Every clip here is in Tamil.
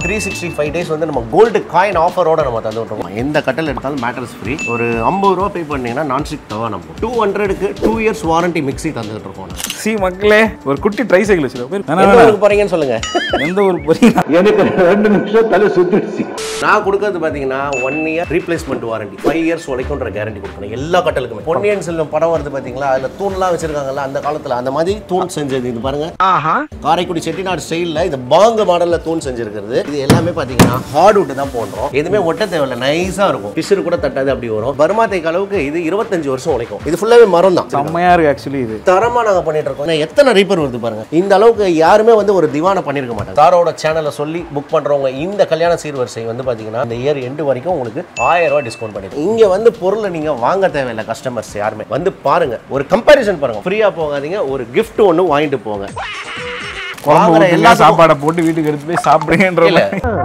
த்ரீ சிக்ஸ்டி ஃபைவ் டேஸ் வந்து நம்ம கோல்டு காயின் ஆஃபரோட நம்ம தந்து விட்டுருக்கோம் எந்த கட்டல் எடுத்தாலும் மேட்டர்ஸ் ஃப்ரீ ஒரு ஐம்பது ரூபா பே பண்ணீங்கன்னா நான்ஸ்டிக் தவா நம்ம டூ ஹண்ட்ரடுக்கு டூ இயர்ஸ் வாரண்டி மிக்ஸி தந்துட்டு இருக்கோம் நான். சி மக்களே ஒரு குட்டி ட்ரை சைக்கிள் வச்சிருக்கோம் பேர் எந்த ஊருக்கு போறீங்கன்னு சொல்லுங்க எந்த ஒரு போறீங்க எனக்கு ரெண்டு நிமிஷம் தலை சுத்திடுச்சு நான் கொடுக்கறது பாத்தீங்கன்னா one year replacement warranty five years உழைக்கும்ன்ற கேரண்டி கொடுக்கணும் எல்லா கட்டலுக்குமே பொன்னியின் செல்வம் படம் வருது பாத்தீங்களா அதுல தூண்லாம் வச்சிருக்காங்கல்ல அந்த காலத்துல அந்த மாதிரி தூண் செஞ்சது இது பாருங்க காரைக்குடி செட்டிநாடு ஸ்டைல்ல இது பாங்க மாடல்ல தூண் செஞ்சிருக்கிறது இது எல்லாமே பாத்தீங்கன்னா ஹார்ட்வுட் தான் போடுறோம் எதுவுமே ஒட்ட தேவையில்ல நைஸா இருக்கும் பிசுறு கூட தட்டாது அப்படி வரும் பர்மா தேக்கு அளவுக்கு இது இருபத்தஞ்சு வருஷம் உழைக்கும் இது ஃபுல்லாவே மரம் தான் செம்மையா இருக்கு ஆக்சுவலி இது தரமா நாங்க பண்ணிட்டு இருக்கோம் ஏன்னா எத்தனை ரீப்பர் வருது பாருங்க இந்த அளவுக்கு யாருமே வந்து ஒரு திவானை பண்ணிருக்க மாட்டாங்க தாரோட சேனலை சொல்லி புக் பண்றவங்க இந்த கல்யாண சீர்வரிசை வந்து பாத்தீங்கன்னா இந்த இயர் எண்டு வரைக்கும் உங்களுக்கு ஆயிரம் ரூபாய் டிஸ்கவுண்ட் பண்ணிருக்கோம் இங்க வந்து பொருளை நீங்க வாங்க தேவையில்லை கஸ்டமர்ஸ் யாருமே வந்து பாருங்க ஒரு கம்பேரிசன் பாருங்க ஃப்ரீயா போகாதீங்க ஒரு gift ஒன்று வாங்கிட்டு போங்க குழம்பு வாங்குற ஊத்துங்க, எல்லாத்துக்கும் சாப்பாடை போட்டு வீட்டுக்கு எடுத்து போய் சாப்பிடுங்கன்ற இல்ல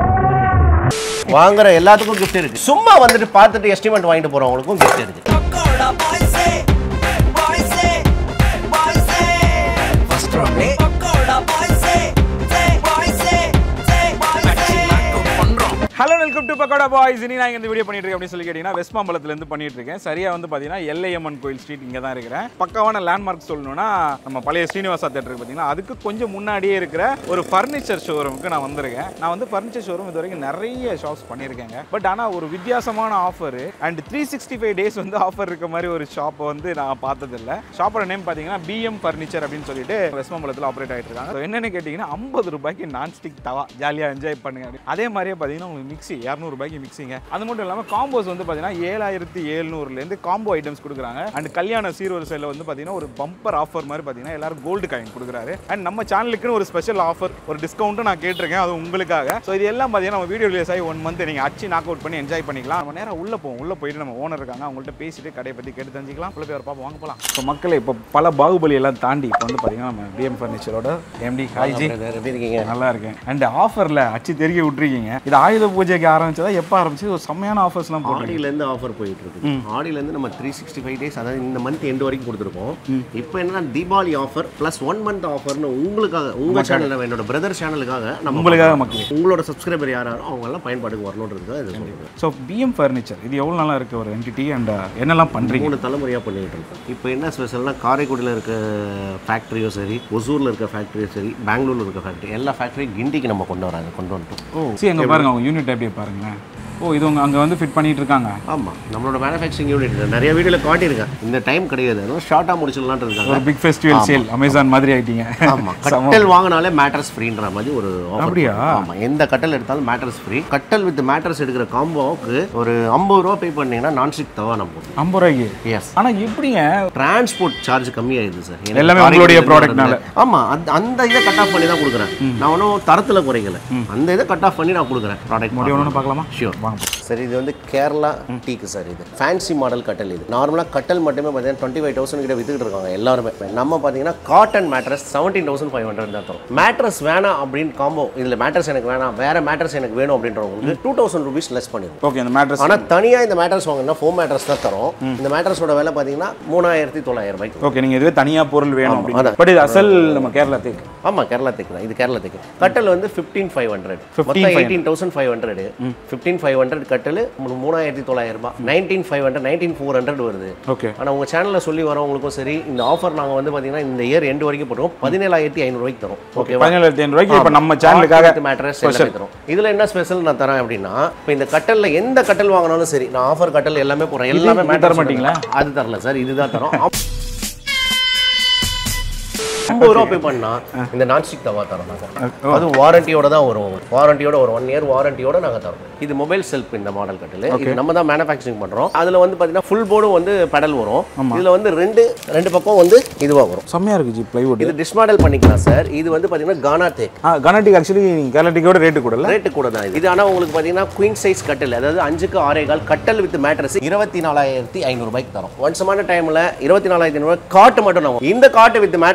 வாங்குற எல்லாத்துக்கும் gift இருக்கு சும்மா வந்துட்டு பார்த்துட்டு எஸ்டிமேட் வாங்கிட்டு போறவங்களுக்கும் gift இருக்கு Pakoda boys say, boys say, boys say. First round Pakoda boys say, say, boys say, say, boys say. Hello welcome to Pakoda boys இனி நான் இந்த வீடியோ பண்ணிட்டு இருக்கேன் அப்படின்னு சொல்லி கேட்டீங்கன்னா வெஸ்ட் இருந்து பண்ணிட்டு இருக்கேன் சரியா வந்து பார்த்தீங்கன்னா எல்லையம்மன் கோயில் ஸ்ட்ரீட் இங்கே தான் இருக்கிறேன் பக்காவான லேண்ட்மார்க் சொல்லணும்னா நம்ம பழைய ஸ்ரீனிவாசா தேட்டருக்கு பார்த்தீங்கன்னா அதுக்கு கொஞ்சம் முன்னாடியே இருக்கிற ஒரு ஃபர்னிச்சர் ஷோரூமுக்கு நான் வந்திருக்கேன் நான் வந்து ஃபர்னிச்சர் ஷோரூம் இது வரைக்கும் நிறைய ஷாப்ஸ் பண்ணியிருக்கேங்க பட் ஆனால் ஒரு வித்தியாசமான offer and three sixty five days வந்து ஆஃபர் இருக்க மாதிரி ஒரு ஷாப்பை வந்து நான் பார்த்ததில்ல ஷாப்போட நேம் பார்த்தீங்கன்னா பிஎம் ஃபர்னிச்சர் அப்படின்னு சொல்லிட்டு வெஸ்ட் ஆப்ரேட் ஆகிட்டு இருக்காங்க So என்னன்னு கேட்டிங்கன்னா ஐம்பது ரூபாய்க்கு நான் ஸ்டிக் தவா ஜாலியாக என்ஜாய் பண்ணுங்க அப்படி. அதே மாதிரியே பார்த்தீங்கன்னா உங்களுக்கு மிக்ஸி இரநூறுபாய்க்கு மிக்ஸிங்க அது மட்டும் இல்லாமல் காம்போஸ் வந்து பார்த்தீங்கன்னா ஏழாயிரத்தி ஏழ்நூறுலேருந்து காம்போ ஐட்டம்ஸ் கொடுக்குறாங்க அண்ட் கல்யாண சீர்வரிசையில் வந்து பார்த்தீங்கன்னா ஒரு பம்பர் ஆஃபர் மாதிரி பார்த்தீங்கன்னா எல்லாரும் கோல்டு காயின் கொடுக்குறாரு அண்ட் நம்ம சேனலுக்குன்னு ஒரு ஸ்பெஷல் ஆஃபர் ஒரு டிஸ்கவுண்ட்டும் நான் கேட்டிருக்கேன் அது உங்களுக்காக ஸோ இது எல்லாம் பார்த்தீங்கன்னா நம்ம வீடியோ ரிலீஸ் ஆகி ஒன் மந்த் நீங்கள் அச்சு நாக் அவுட் பண்ணி என்ஜாய் பண்ணிக்கலாம் நம்ம நேரம் உள்ள போவோம் உள்ள போயிட்டு நம்ம ஓனர் இருக்காங்க அவங்கள்ட்ட பேசிட்டு கடையை பற்றி கேட்டு தெரிஞ்சுக்கலாம் உள்ள போய் ஒரு பாப்போம் வாங்க போகலாம் ஸோ மக்களே இப்போ பல பாகுபலி எல்லாம் தாண்டி இப்போ வந்து பார்த்தீங்கன்னா நம்ம பிஎம் ஃபர்னிச்சரோட எம்டி ஹாய்ஜி எப்படி இருக்கீங்க நல்லா இருக்கேன் அண்ட் ஆஃபர்ல அச்சு தெரிய விட்டுருக்கீங்க இது ஆயுத பூஜைக்கு ஆரம்பிச்சதா எப்போ ஆரம்பிச்சு ஒரு செம்மையான ஆஃபர்ஸ்லாம் போட்டு ஆடியிலேருந்து ஆஃபர் போயிட்டு இருக்கு ஆடியிலேருந்து நம்ம த்ரீ சிக்ஸ்டி ஃபைவ் டேஸ் அதாவது இந்த மந்த் எண்டு வரைக்கும் கொடுத்துருக்கோம் இப்போ என்னன்னா Deepavali offer plus one month ஆஃபர்னு உங்களுக்காக உங்க சேனலில் என்னோட பிரதர் சேனலுக்காக நம்ம உங்களுக்காக மக்களே உங்களோட சப்ஸ்கிரைபர் யார் யாரோ அவங்க எல்லாம் பயன்பாட்டுக்கு வரணுன்றதுக்காக இது சொல்லிடுறோம் ஸோ பிஎம் ஃபர்னிச்சர் இது எவ்வளோ நாளாக இருக்க ஒரு என்டிட்டி அண்ட் என்னெல்லாம் பண்ணுறீங்க மூணு தலைமுறையாக பண்ணிட்டு இருக்கோம் இப்போ என்ன ஸ்பெஷல்னா காரைக்குடியில் இருக்க ஃபேக்ட்ரியும் சரி ஒசூரில் இருக்க ஃபேக்ட்ரியும் சரி பெங்களூர்ல இருக்க ஃபேக்ட்ரி எல்லா ஃபேக்ட்ரியும் கிண்டிக்கு நம்ம கொண்டு வராங்க கொண்டு வந்துட்டோம் ஓ சரி அங்கே பாருங்க அவங்க யூனிட் அப்படியே பாருங்களேன் ஓ இது உங்க அங்கே வந்து ஃபிட் பண்ணிட்டு இருக்காங்க ஆமாம் நம்மளோட மேனுஃபேக்சரிங் யூனிட் நிறைய வீடியோவில் காட்டியிருக்கேன் இந்த டைம் கிடையாது அதனால ஷார்ட்டாக முடிச்சிடலான்ட்டு இருக்காங்க ஒரு பிக் ஃபெஸ்டிவல் சேல் அமேசான் மாதிரி ஆயிட்டீங்க ஆமா கட்டல் வாங்கினாலே மேட்டர்ஸ் ஃப்ரீன்ற மாதிரி ஒரு offer. அப்படியா? ஆமா எந்த கட்டல் எடுத்தாலும் மேட்டர்ஸ் ஃப்ரீ கட்டல் வித் மேட்டர்ஸ் எடுக்கிற காம்போவுக்கு ஒரு ஐம்பது ரூபா பே பண்ணீங்கன்னா நான்ஸ்டிக் தவா நம்ம போடுறோம் ஐம்பது ரூபாய்க்கு எஸ் ஆனால் எப்படிங்க டிரான்ஸ்போர்ட் சார்ஜ் கம்மியாயிருது சார் எனக்கு எல்லாமே காரைக்குடியில உங்களுடைய இருந்து ப்ராடக்ட்னால வர்றது. ஆமா அந்த அந்த இதை கட் ஆஃப் பண்ணி தான் கொடுக்குறேன் நான் ஒன்றும் தரத்துல குறைக்கல அந்த இதை கட் ஆஃப் பண்ணி நான் கொடுக்குறேன் ப்ராடக்ட் முடியும் ஒன்று பார்க்கலாமா ஷியோர் வாங்க சார் இது வந்து கேரளா டீக்கு சார் இது ஃபேன்சி மாடல் கட்டல் இது நார்மலாக கட்டல் மட்டுமே பார்த்தீங்கன்னா டுவெண்ட்டி ஃபைவ் தௌசண்ட் கிட்ட வித்துக்கிட்டு இருக்காங்க எல்லாருமே நம்ம பார்த்தீங்கன்னா cotton mattress seventeen thousand five hundred தான் தரும் மேட்ரஸ் வேணாம் அப்படின்னு காம்போ இதில் மேட்ரஸ் எனக்கு வேணாம் வேற மேட்ரஸ் எனக்கு வேணும் அப்படின்றவங்களுக்கு டூ தௌசண்ட் ருபீஸ் லெஸ் பண்ணிடுவோம் ஓகே அந்த மேட்ரஸ் ஆனால் தனியாக இந்த மேட்ரஸ் வாங்கினா ஃபோம் மேட்ரஸ் தான் தரும் இந்த மேட்ரஸோட விலை பார்த்தீங்கன்னா மூணாயிரத்தி தொள்ளாயிரம் ரூபாய்க்கு ஓகே நீங்கள் இதுவே தனியாக பொருள் வேணும் அப்படின்னு அதான். பட் இது அசல் நம்ம கேரளா தேக்கு ஆமாம் கேரளா தேக்கு தான் இது கேரளா தேக்கு கட்டல் வந்து fifteen five hundred 15,500. Eighteen thousand five hundred fifteen five hundred கட்டல் மூணாயிரத்தி தொள்ளாயிரம் ரூபாய் nineteen five hundred nineteen four hundred வருது ஓகே ஆனால் உங்கள் சேனலில் சொல்லி வரவங்களுக்கும் சரி இந்த ஆஃபர் நாங்கள் வந்து பார்த்தீங்கன்னா இந்த இயர் எண்டு வரைக்கும் போட்டுருவோம் பதினேழாயிரத்தி ஐநூறுரூவாய்க்கு தரும் ஓகேவா பதினேழாயிரத்தி ஐநூறுவாய்க்கு இப்போ நம்ம சேனலுக்காக மேட்ரஸ் எல்லாமே தரும் இதில் என்ன ஸ்பெஷல் நான் தரேன் அப்படின்னா இப்போ இந்த கட்டல்ல எந்த கட்டல் வாங்கினாலும் சரி நான் ஆஃபர் கட்டல் எல்லாமே போடுறேன் எல்லாமே இது mattress தர மாட்டீங்களா? அது தரல சார் இதுதான் தரோம் ஐம்பது ரூபா பே பண்ணா இந்த நான்ஸ்டிக் தவா தரோம் நாங்கள் அது வாரண்டியோட தான் வரும் வாரண்டியோட ஒரு ஒன் இயர் வாரண்டியோட நாங்கள் தரோம் இது மொபைல் செல்ஃப் இந்த மாடல் கட்டில் இது நம்ம தான் மேனுஃபேக்சரிங் பண்ணுறோம் அதில் வந்து பார்த்தீங்கன்னா ஃபுல் போர்டும் வந்து பெடல் வரும் இதில் வந்து ரெண்டு ரெண்டு பக்கம் வந்து இதுவாக வரும் செம்மையாக இருக்கு ஜி பிளைவுட் இது டிஸ்மாடல் பண்ணிக்கலாம் சார் இது வந்து பார்த்தீங்கன்னா கானா தேக் ஆ கனாட்டிக் ஆக்சுவலி கேரளாட்டிக்கோட ரேட்டு கூட இல்லை ரேட்டு கூட தான் இது இது ஆனால் உங்களுக்கு பார்த்தீங்கன்னா குயின் சைஸ் கட்டில் அதாவது அஞ்சுக்கு ஆறே கால் கட்டல் வித் மேட்ரஸ் இருபத்தி நாலாயிரத்தி ஐநூறுபாய்க்கு தரும் ஒன்சமான டைமில் இருபத்தி நாலாயிரத்தி ஐநூறுபாய் காட்டு மட்டும் நம்ம இந்த காட்டு வித் மேட்ரஸ் வாங்கினா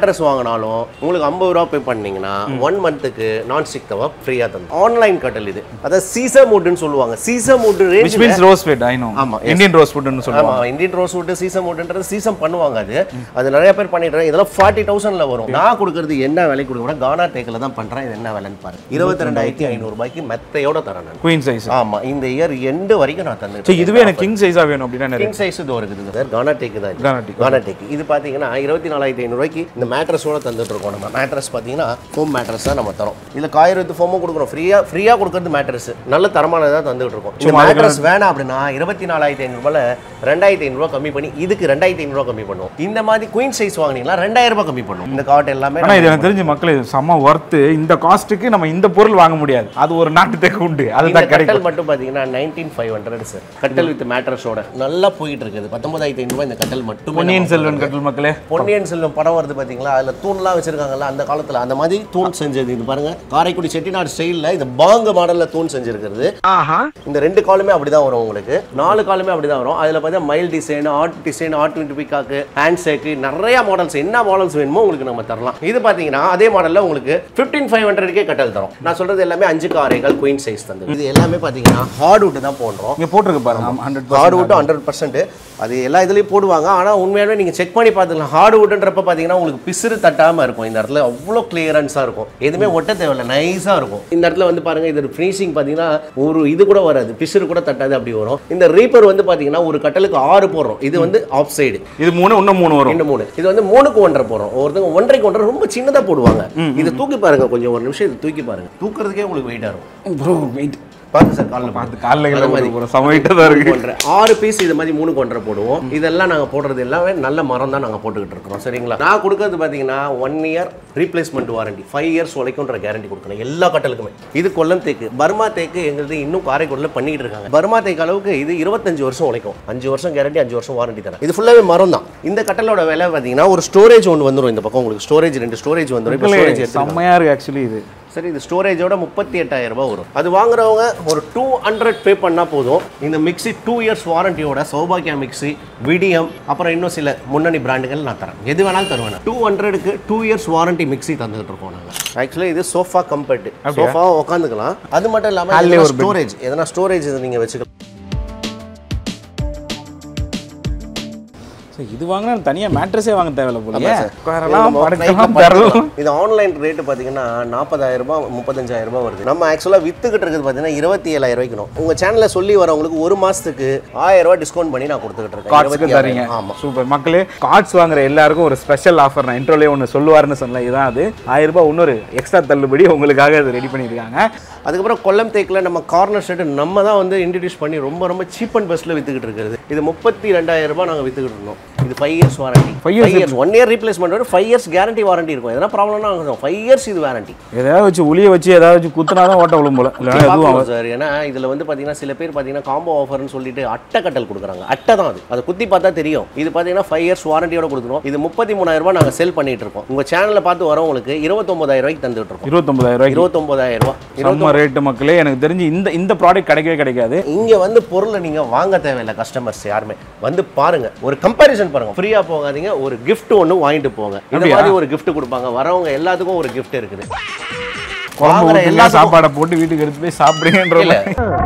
போனாலும் உங்களுக்கு ஐம்பது ரூபா பே பண்ணீங்கன்னா ஒன் மந்த்துக்கு நான் ஸ்டிக் தவா ஃப்ரீயா தந்து ஆன்லைன் கட்டல் இது அதாவது சீசம் வுட்னு சொல்லுவாங்க sheesham wood which means rose ஃபெட் ஐ நோ ஆமா, yes. இந்தியன் ரோஸ் ஃபுட்னு சொல்லுவாங்க ஆமா இந்தியன் ரோஸ் வுட் சீசம் வுட்ன்றது சீசம் பண்ணுவாங்க அது அது நிறைய பேர் பண்ணிட்டு இருக்காங்க. இதெல்லாம் ஃபார்ட்டி தௌசண்ட்ல வரும் நான் கொடுக்கறது என்ன விலை கொடுக்குறேன் கானா டேக்கில் தான் பண்றேன் இது என்ன விலைன்னு பாருங்க இருபத்தி ரெண்டாயிரத்தி ஐநூறு ரூபாய்க்கு மெத்தையோட தரேன் நான் குயின் சைஸ் ஆமா இந்த இயர் எண்டு வரைக்கும் நான் தந்துட்டு சரி இதுவே எனக்கு கிங் சைஸா வேணும் அப்படின்னா நிறைய கிங் சைஸ் இது இருக்குதுங்க சார் கானா டேக் தான் இது. Ghana teak. கானா டேக் இது பாத்தீங்கன்னா இருபத்தி நாலாயிரத்தி ஐநூறுவாய்க்கு இந்த மேட்ரஸோட தந்துட்டு இருக்கோம் நம்ம மேட்ரஸ் பாத்தீங்கன்னா ஃபோம் மேட்ரஸ் தான் நம்ம தரோம் இதுல காயிரத்து ஃபோமும் கொடுக்குறோம் ஃப்ரீயா ஃப்ரீயா கொடுக்கறது மேட்ரஸ் நல்ல தரமானதா தந்துட்டு இருக்கோம் இந்த சும்மா அதுக்கு மேட்ரஸ் வேணாம் அப்படின்னா இருபத்தி நாலாயிரத்தி ஐநூறுபால ரெண்டாயிரத்தி ஐநூறுபா கம்மி பண்ணி இதுக்கு ரெண்டாயிரத்தி ஐநூறுபா கம்மி பண்ணுவோம் இந்த மாதிரி குயின் சைஸ் வாங்குனீங்களா ரெண்டாயிரம் ரூபாய் கம்மி பண்ணுவோம் இந்த காட் எல்லாமே ஆனா இது எனக்கு தெரிஞ்ச மக்கள் இது செம்ம ஒர்த்து இந்த காஸ்ட்டுக்கு நம்ம இந்த பொருள் வாங்க முடியாது அது ஒரு நாட்டு தேக்கு உண்டு இந்த அதுதான் கட்டல் கிடைக்கும் மட்டும் பாத்தீங்கன்னா நைன்டீன் ஃபைவ் ஹண்ட்ரட் சார் கட்டல் வித் மேட்ரஸோட நல்லா போயிட்டு இருக்குது பத்தொன்பதாயிரத்தி ஐநூறுபா இந்த கட்டல் மட்டும் பொன்னியின் செல்வன் கட்டல் மக்களே பொன்னியின் செல்வம் படம் வருது பாத்தீங்களா அதுல தூண்லாம் வச்சிருக்காங்கல்ல அந்த காலத்துல அந்த மாதிரி தூண் செஞ்சது இது பாருங்க காரைக்குடி செட்டிநாடு ஸ்டைல்ல இந்த பாங்க மாடல்ல தூண் செஞ்சிருக்கிறது இந்த ரெண்டு காலுமே அப்படிதான் வரும் உங்களுக்கு நாலு காலுமே அப்படிதான் வரும் அதுல பார்த்தா மைல் design art design art twenty பிக்காக்கு ஹேண்ட் சேக்கு நிறைய மாடல்ஸ் என்ன மாடல்ஸ் வேணுமோ உங்களுக்கு நம்ம தரலாம் இது பாத்தீங்கன்னா அதே மாடல்ல உங்களுக்கு ஃபிஃப்டீன் ஃபைவ் ஹண்ட்ரட்கே கட்டல் தரும் நான் சொல்றது எல்லாமே அஞ்சு காரைகள் குயின் சைஸ் தந்து இது எல்லாமே பாத்தீங்கன்னா ஹார்ட்வுட் தான் போடுறோம் இங்க போட்டிருக்கு பாருங்க ஹண்ட்ரட் ஹார்ட்வுட் ஹண்ட்ரட் பர்சன்ட் அது எல்லா இதுலயும் போடுவாங்க ஆனா உண்மையாவே நீங்க செக் பண்ணி பார்த்துக்கலாம் ஹார்ட்வுட்ன்றப்ப பாத்தீங்கன்னா உங்களுக்கு பிசுறு தட்டாம இருக்கும் இந்த இடத்துல அவ்வளோ கிளியரன்ஸா இருக்கும் எதுவுமே ஒட்ட தேவையில்ல நைஸா இருக்கும் இந்த இடத்துல வந்து பாருங்க இது ஃபினிஷிங் பாத்தீங்கன்னா ஒரு இது கூட வராது பிசுறு கூட தட்டாது அப்படி வரும் இந்த ரீப்பர் வந்து பாத்தீங்கன்னா ஒரு கட்டலுக்கு ஆறு போடுறோம் இது வந்து ஆஃப் சைடு இது மூணு இன்னும் மூணு வரும் ரெண்டு மூணு இது வந்து மூணுக்கு ஒன்றரை போறோம் ஒருத்தவங்க ஒன்றரைக்கு ஒன்றரை ரொம்ப சின்னதா போடுவாங்க இது தூக்கி பாருங்க கொஞ்சம் ஒரு நிமிஷம் இது தூக்கி பாருங்க தூக்குறதுக்கே உங்களுக்கு வெயிட்டா இருக்கும் ப்ரோ வெயிட் பாருங்க சார் காலில் பார்த்து காலில் அது கீழே மாதிரி. போட்டு போகிறோம் செம weight-ஆ தான் இருக்கு ஒன்றரை ஆறு பீஸ் இது மாதிரி மூணு கொண்டரை போடுவோம் இதெல்லாம் நாங்கள் போடுறது எல்லாமே நல்ல மரம் தான் நாங்கள் போட்டுக்கிட்டு இருக்கிறோம் சரிங்களா நான் கொடுக்கறது பார்த்தீங்கன்னா one year replacement warranty five years உழைக்கும்ன்ற கேரண்டி கொடுக்கணும் எல்லா கட்டலுக்குமே இது கொல்லம் தேக்கு பர்மா தேக்கு எங்களுக்கு இன்னும் காரைக்குடியில் பண்ணிக்கிட்டு இருக்காங்க பர்மா தேக்கு அளவுக்கு இது இருபத்தஞ்சு வருஷம் உழைக்கும் அஞ்சு வருஷம் கேரண்டி அஞ்சு வருஷம் வாரண்டி தரேன் இது ஃபுல்லாகவே மரம் தான் இந்த கட்டலோட விலை பார்த்தீங்கன்னா ஒரு ஸ்டோரேஜ் ஒன்று வந்துடும் இந்த பக்கம் உங்களுக்கு ஸ்டோரேஜ் ரெண்டு ஸ்டோரேஜ் வந்துடும் இப்போ ஸ்டோரேஜ் எடுத்துக்கலாம் செம்மையா இருக்கு ஆக்சுவலி இது சரி இது ஸ்டோரேஜோட முப்பத்தி எட்டாயிரம் ரூபாய் வரும் அது வாங்குறவங்க ஒரு டூ ஹண்ட்ரட் பே பண்ணா போதும் இந்த மிக்ஸி டூ இயர்ஸ் வாரண்டியோட சௌபாக்கியா மிக்ஸி விடியம் அப்புறம் இன்னும் சில முன்னணி பிராண்டுகள் நான் தரேன் எது வேணாலும் தருவேன் டூ ஹண்ட்ரடுக்கு டூ இயர்ஸ் வாரண்டி மிக்ஸி தந்துட்டு இருக்கோம் நாங்கள் ஆக்சுவலி இது சோஃபா கம்பெர்ட் சோஃபா உட்காந்துக்கலாம் அது மட்டும் அதுலயே இல்லாமல் ஒரு bed. ஸ்டோரேஜ் எதனா ஸ்டோரேஜ் இது நீங்கள் வச்சுக்கலாம் ஸோ இது வாங்கினா தனியாக மேட்ரஸே வாங்க தேவையில்ல போல ஆமா சார். உட்காரலாம் நம்ம படுக்கலாம் flight ல பெறலாம் படுக்கலாம். இது ஆன்லைன் ரேட்டு பார்த்தீங்கன்னா நாற்பதாயிரம் ரூபாய் முப்பத்தஞ்சாயிரம் ரூபாய் வருது நம்ம ஆக்சுவலாக வித்துக்கிட்டு இருக்குது பார்த்தீங்கன்னா இருபத்தி ஏழாயிரம் ரூபாய்க்கணும் உங்க சேனலில் சொல்லி வரவங்களுக்கு ஒரு மாசத்துக்கு ஆயிரம் ரூபாய் டிஸ்கவுண்ட் பண்ணி நான் கொடுத்துக்கிட்டு இருக்கேன் கார்ட்ஸுக்கு இருபத்தி தரீங்க ஆறாயிரம். ஆமா சூப்பர் மக்களே கார்ட்ஸ் வாங்குற எல்லாருக்கும் ஒரு ஸ்பெஷல் ஆஃபர் நான் இன்ட்ரோலே ஒன்று சொல்லுவாருன்னு சொன்னேன் இதான் அது ஆயிரம் ரூபாய் இன்னொரு எக்ஸ்ட்ரா தள்ளுபடி உங்களுக்காக அது ரெடி பண்ணியிருக்காங்க அதுக்கப்புறம் கொல்லம் தேக்கில் நம்ம கார்னர் ஷர்ட் நம்ம தான் வந்து இன்ட்ரடியூஸ் பண்ணி ரொம்ப ரொம்ப சீப் அண்ட் பெஸ்ட்டில் வித்துக்கிட்டு இருக்கிறது இது முப்பத்தி ரெண்டாயிரம் ரூபாய் நாங்கள் வித்துக்கிட்டு இருந்தோம் இது five years warranty Five five years years one year replacement வரும் ஃபைவ் இயர்ஸ் கேரண்டி வாரண்டி இருக்கும் எதனா ப்ராப்ளம்னா ஃபைவ் இயர்ஸ் இது வாரண்டி எதாவது வச்சு உளிய வச்சு ஏதாவது வச்சு குத்துனா தான் ஓட்ட விழும் போல இல்லைன்னா எதுவும் ஆகாது. சார் ஏன்னா இதுல வந்து பாத்தீங்கன்னா சில பேர் பாத்தீங்கன்னா காம்போ ஆஃபர்னு சொல்லிட்டு அட்டை கட்டல் கொடுக்குறாங்க அட்டை தான் அது அதை குத்தி பார்த்தா தெரியும் இது பாத்தீங்கன்னா ஃபைவ் இயர்ஸ் வாரண்டியோட கொடுக்குறோம் இது முப்பத்தி மூணாயிரம் ரூபாய் நாங்க செல் பண்ணிட்டு இருக்கோம் உங்க சேனலை பார்த்து வரவங்களுக்கு இருபத்தொன்பதாயிரம் ரூபாய்க்கு தந்துட்டு இருக்கோம் இருபத்தொன்பதாயிரம் ரூபாய்க்கு இருபத்தொன்பதாயிரம் ரூபாய் செம்ம ரேட்டு மக்களே எனக்கு தெரிஞ்சு இந்த இந்த ப்ராடக்ட் கிடைக்கவே கிடைக்காது இங்க வந்து பொருளை நீங்க வாங்க தேவையில்லை கஸ்டமர்ஸ் யாருமே வந்து பாருங்க ஒரு கம்பேரிசன் பாருங்க ஃப்ரீயா போகாதீங்க ஒரு gift ஒன்று வாங்கிட்டு போங்க இந்த அப்படியா? மாதிரி ஒரு gift கொடுப்பாங்க வரவங்க எல்லாத்துக்கும் ஒரு gift இருக்குது குழம்பு வாங்குற ஊத்துங்க, எல்லாத்துக்கும் சாப்பாடை போட்டு வீட்டுக்கு எடுத்து போய் சாப்பிடுங்கன்ற இல்ல.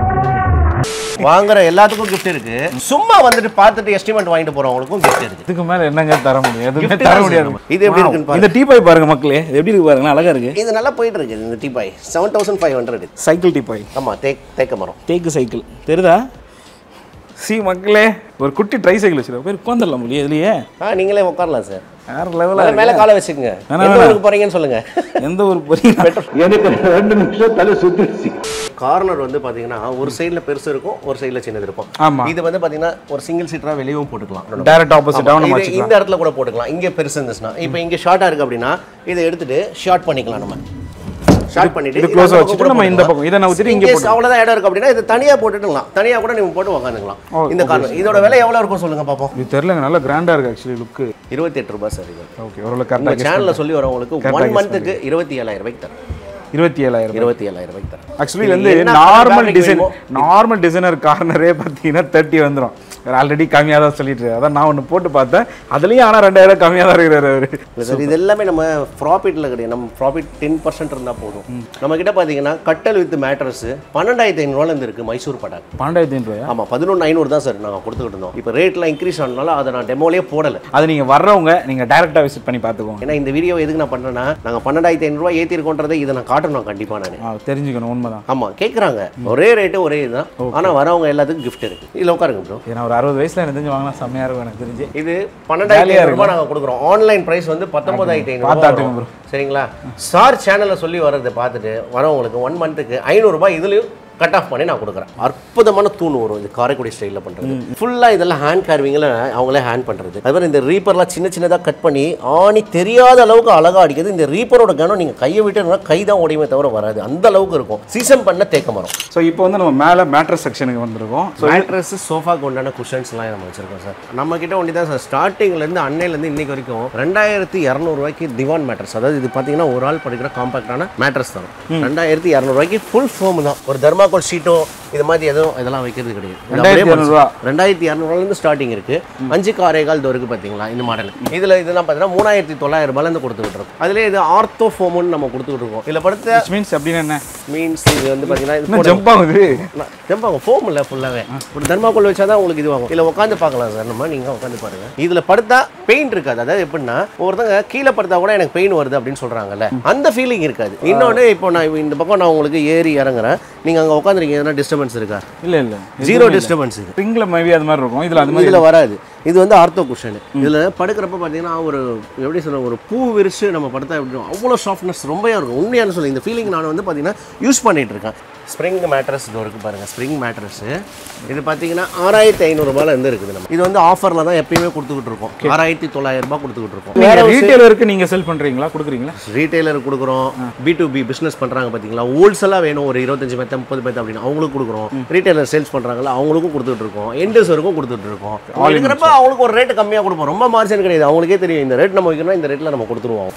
வாங்குற எல்லாத்துக்கும் gift இருக்கு சும்மா வந்துட்டு பார்த்துட்டு எஸ்டிமேட் வாங்கிட்டு போறவங்களுக்கும் gift இருக்கு இதுக்கு மேல என்னங்க தர முடியும் எதுவுமே Gift தர தான் முடியாது சொல்லணும். இது எப்படி Wow. இருக்குன்னு பாருங்க. இந்த டீ பாய் பாருங்க மக்களே இது எப்படி இருக்கு பாருங்க அழகா இருக்கு இது நல்லா போயிட்டு இருக்கு இந்த teapoy seven thousand five hundred cycle teapoy ஆமா தேக் தேக்க மரம் தேக்கு சைக்கிள் தெரியுதா சி மக்களே ஒரு குட்டி ட்ரை சைக்கிள் வச்சிருக்க போய் உட்காந்துடலாம் முடியும் இதுலயே ஆ நீங்களே உட்காரலாம் சார் வேற மேல லெவலில் மேல காலை வச்சுக்கோங்க வேணாம், எந்த வேணாம். ஊருக்கு போறீங்கன்னு சொல்லுங்க எந்த ஒரு பொரியல் எனக்கு ரெண்டு நிமிஷம் தலை சுத்திடுச்சு கார்னர் வந்து பாத்தீங்கன்னா ஒரு சைடுல பெருசு இருக்கும் ஒரு சைடுல சின்னது இருக்கும் ஆமா. இது வந்து பாத்தீங்கன்னா ஒரு சிங்கிள் சீட்டரா வெளியவும் போட்டுக்கலாம் டைரக்ட் ஆப்போசிட்டாகவும் நம்ம இது வச்சுக்கலாம் இந்த இடத்துல கூட போட்டுக்கலாம் இங்க பெருசு இருந்துச்சுன்னா இப்போ இங்க ஷார்ட்டா இருக்கு அப்படின்னா இதை எடுத்துட்டு ஷார்ட் பண்ணிக்கலாம் நம்ம ஷார்ட் பண்ணிட்டு இது இதை close ஆ அந்த வச்சுட்டு பக்கம் நம்ம இந்த போட்டுக்கலாம். பக்கம் இதை நவுத்திட்டு In இங்க case போட்டுக்கலாம். அவ்வளவுதான் இடம் இருக்கு அப்படின்னா இது தனியா போட்டுட்டுலாம் தனியா கூட நீங்க போட்டு உட்காந்துக்கலாம் ஓ, இந்த கார்னர் இதோட விலை எவ்வளவு இருக்கும் சொல்லுங்க பாப்போம் இது தெரியலங்க நல்லா கிராண்டா இருக்கு ஆக்சுவலி லுக்கு இருபத்தி எட்டு ரூபாய் சார் இது ஓகே ஓரளவு உங்க கரெக்டாக சேனல்ல சொல்லி வரவங்களுக்கு Correct ஆ ஒன் guess மந்த்துக்கு இருபத்தி ஏழாயிரம் ரூபாய்க்கு தரேன் இருபத்தி ஏழாயிரம் இருபத்தி ஏழாயிரம் ரூபாய்க்கு தரேன் ஆக்சுவலி இது வந்து என்ன நார்மல் fabric டிசைன் வேணுமோ, நார்மல் டிசைனர் கார்னரே பார்த்தீங்கன்னா தேர்ட்டி வந்துடும் ஆல்ரெடி கம்மியாக தான் சொல்லிட்டு இருக்காரு. அதான் நான் ஒன்று போட்டு பார்த்தேன் அதுலேயும் ஆனால் ரெண்டாயிரம் கம்மியாக தான் இருக்கிறாரு அவர் இல்லை சார் இது எல்லாமே நம்ம ப்ராஃபிட்டில் கிடையாது நம்ம ப்ராஃபிட் டென் பர்சன்ட் இருந்தால் போதும் நம்ம கிட்ட பார்த்தீங்கன்னா கட்டல் வித் மேட்ரஸ் பன்னெண்டாயிரத்தி ஐநூறுவாலேருந்து இருக்குது மைசூர் பட்டாக் பன்னெண்டாயிரத்தி ரூபாயா ஆமாம் பதினொன்று ஐநூறு தான் சார் நாங்கள் கொடுத்துக்கிட்டு இருந்தோம் இப்போ ரேட்லாம் இன்க்ரீஸ் ஆனதுனால அதை நான் டெமோலேயே போடலை அது நீங்கள் வர்றவங்க நீங்கள் டைரெக்டாக விசிட் பண்ணி பார்த்துக்கோங்க ஏன்னா இந்த வீடியோ எதுக்கு நான் பண்ணேன்னா நாங்கள் பன்னெண்டாயிரத்தி ஐநூறுரூவா ஏற்றிருக்கோன்றதை இதை நான் காட்டணும் கண்டிப்பாக நான் ஆ, தெரிஞ்சுக்கணும் உண்மைதான் ஆமாம் கேட்குறாங்க ஒரே ரேட்டு ஒரே இதுதான் ஆனால் வரவங்க எல்லாத்துக்கும் gift இருக்கு இதில் உட்காருங்க ப்ரோ ஏன்னா ஒரு அறுபது வயசில் எனக்கு தெரிஞ்சு வாங்கினா செம்மையாக இருக்கும் எனக்கு தெரிஞ்சு இது பன்னெண்டாயிரத்தி ஜாலியா ஐநூறுபா நாங்கள் கொடுக்குறோம் ஆன்லைன் ப்ரைஸ் வந்து பத்தொன்பதாயிரத்தி பார்த்தாட்டுங்க ஐநூறு சரிங்களா ஸ்டார் சேனலில் சொல்லி வர்றதை பார்த்துட்டு வரவங்களுக்கு ஒன் மந்த்துக்கு ஐநூறுரூபா இதுலேயும் கட் ஆஃப் பண்ணி நான் கொடுக்குறேன் அற்புதமான தூண் வரும் இது காரைக்குடி ஸ்டைலில் பண்ணுறது ஃபுல்லாக இதெல்லாம் ஹேண்ட் கார்விங்கில் அவங்களே ஹேண்ட் பண்ணுறது அது மாதிரி இந்த ரீப்பர்லாம் சின்ன சின்னதாக கட் பண்ணி ஆணி தெரியாத அளவுக்கு அழகாக அடிக்கிறது இந்த ரீப்பரோட கனம் நீங்கள் கையை விட்டு கை தான் உடையுமே தவிர வராது அந்த அளவுக்கு இருக்கும் சீசன் பண்ண தேக்க மரம் ஸோ இப்போ வந்து நம்ம மேலே மேட்ரஸ் செக்ஷனுக்கு வந்திருக்கோம் ஸோ மேட்ரஸ் சோஃபாக்கு உண்டான குஷன்ஸ்லாம் நம்ம வச்சிருக்கோம் சார் நம்ம கிட்ட ஒண்டி தான் சார் ஸ்டார்டிங்லேருந்து அன்னையிலேருந்து இன்னைக்கு வரைக்கும் ரெண்டாயிரத்தி இரநூறுவாய்க்கு திவான் மேட்ரஸ் அதாவது இது பார்த்தீங்கன்னா ஒரு ஆள் படிக்கிற காம்பாக்டான மேட்ரஸ் தான் ரெண்டாயிரத்தி இரநூறுவாய்க்கு ஃபுல் ஃபோம் தான் ஒரு தர்மாகோல் ஷீட்டோ இது மாதிரி எதுவும் இதெல்லாம் வைக்கிறது கிடையாது இது அப்படியே ரெண்டாயிரத்தி இரநூறுவா ரெண்டாயிரத்தி இரநூறுவாலேருந்து ஸ்டார்டிங் இருக்கு அஞ்சு காரைகால் இது வரைக்கும் பார்த்தீங்களா இந்த மாடல் இதில் இதெல்லாம் பார்த்தீங்கன்னா மூணாயிரத்தி தொள்ளாயிரம் ரூபாயிலேருந்து கொடுத்துக்கிட்டு இருக்கோம் அதிலே இது ஆர்த்தோ ஃபோமுன்னு நம்ம கொடுத்துக்கிட்டு இருக்கோம் இதில் படுத்த மீன்ஸ் அப்படின்னு என்ன மீன்ஸ் இது வந்து பார்த்தீங்கன்னா இது இன்னும் ஜம்ப் ஆகுது ஜம்பாங்க ஃபோம் இல்லை ஃபுல்லாகவே ஒரு தர்மாக்கோல் வச்சா தான் உங்களுக்கு இதுவாகும் இதில் உட்காந்து பார்க்கலாம் சார் நம்ம நீங்கள் உட்காந்து பாருங்க இதில் படுத்தா பெயின் இருக்காது அதாவது எப்படின்னா ஒருத்தங்க கீழே படுத்தா கூட எனக்கு பெயின் வருது அப்படின்னு சொல்கிறாங்கல்ல அந்த ஃபீலிங் இருக்காது இன்னொன்று இப்போ நான் இந்த பக்கம் நான் உங்களுக்கு ஏறி இறங்குறேன் நீங்கள் அங்கே உட்காந்துருக்கீங்க எதனா டிஸ்டர்பன்ஸ் இருக்கா இல்லை இல்லை ஜீரோ டிஸ்டர்பன்ஸ் இது ஸ்ப்ரிங்கில் மேபி அது மாதிரி இருக்கும் இதில் அது மாதிரி இதில் வராது இது வந்து ஆர்த்தோ குஷன் இதில் படுக்கிறப்ப பார்த்தீங்கன்னா ஒரு எப்படி சொல்ல ஒரு பூ விரிச்சு நம்ம படுத்தா எப்படி இருக்கும் அவ்வளோ சாஃப்ட்னஸ் ரொம்பவே இருக்கும் உண்மையான சொல்லி இந்த ஃபீலிங் நான் வந்து பார்த்தீங்கன்னா யூஸ் பண்ணிட்டு இருக்கேன் ஸ்ப்ரிங் மேட்ரஸ் இது இருக்கு பாருங்க ஸ்ப்ரிங் மேட்ரஸ் இது பார்த்தீங்கன்னா ஆறாயிரத்தி ஐநூறுரூபால இருந்து இருக்குது நம்ம இது வந்து ஆஃபரில் தான் எப்பயுமே கொடுத்துக்கிட்டு இருக்கோம் ஆறாயிரத்தி தொள்ளாயிரம் ரூபாய் கொடுத்துக்கிட்டு இருக்கோம் வேற நீங்கள் ரீட்டெயிலருக்கு நீங்கள் செல் பண்ணுறீங்களா கொடுக்குறீங்களா ரீட்டைலர் கொடுக்குறோம் பி டு பி பிஸ்னஸ் பண்ணுறாங்க பார்த்தீங்களா ஹோல்சேலாக வேணும் ஒரு இருபத்தஞ்சு மெத்த முப்பது மெத்த அப்படின்னு அவங்களுக்கு கொடுக்குறோம் ரீட்டைலர் சேல்ஸ் பண்ணுறாங்களா அவங்களுக்கும் கொடுத்துட்டு இருக்கோம் எண்டர்ஸருக்கும் கொடுத்துட்டு இருக்கோம் இருக்கிறப்ப அவங்களுக்கு ஒரு ரேட்டு கம்மியாக கொடுப்போம் ரொம்ப மார்ஜின் கிடையாது அவங்களுக்கே தெரியும் இந்த ரேட் நம்ம வைக்கணும் இந்த ரேட்டில் நம்ம கொடுத்துருவோம்